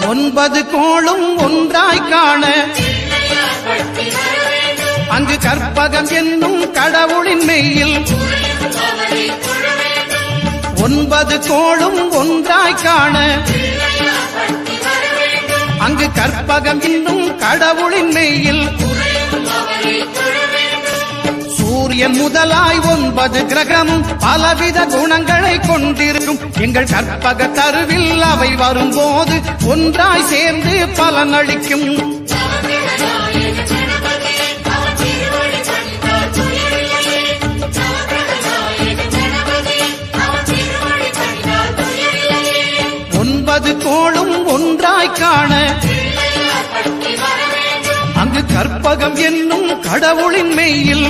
ஒன்பது கோளும் ஒன்றாய் காண அங்கு கற்பகம் என்னும் கடவுளின் மெய்யில் ஒன்பது கோளும் ஒன்றாய் காண அங்கு கற்பகம் என்னும் கடவுளின் மெய்யில் சூரியன் முதலாய் ஒன்பது கிரகமும் பலவித குணங்களை கொண்டிருக்கும் எங்கள் கற்பக தருவில் அவை வரும்போது ஒன்றாய் சேர்ந்து பலனளிக்கும் ஒன்பது கோளும் ஒன்றாய் காண அங்கு கற்பகம் என்னும் கடவுளின் மெய்யில்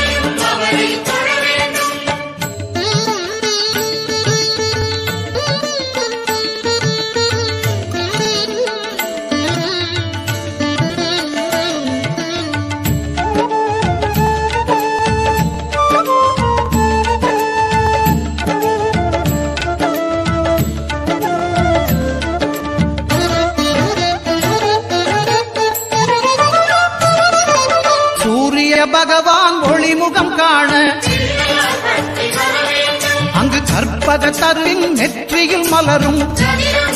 சூரிய பகவான் ஒளிமுகம் காண அங்கு கற்பக தருவின் நெற்றியில் மலரும்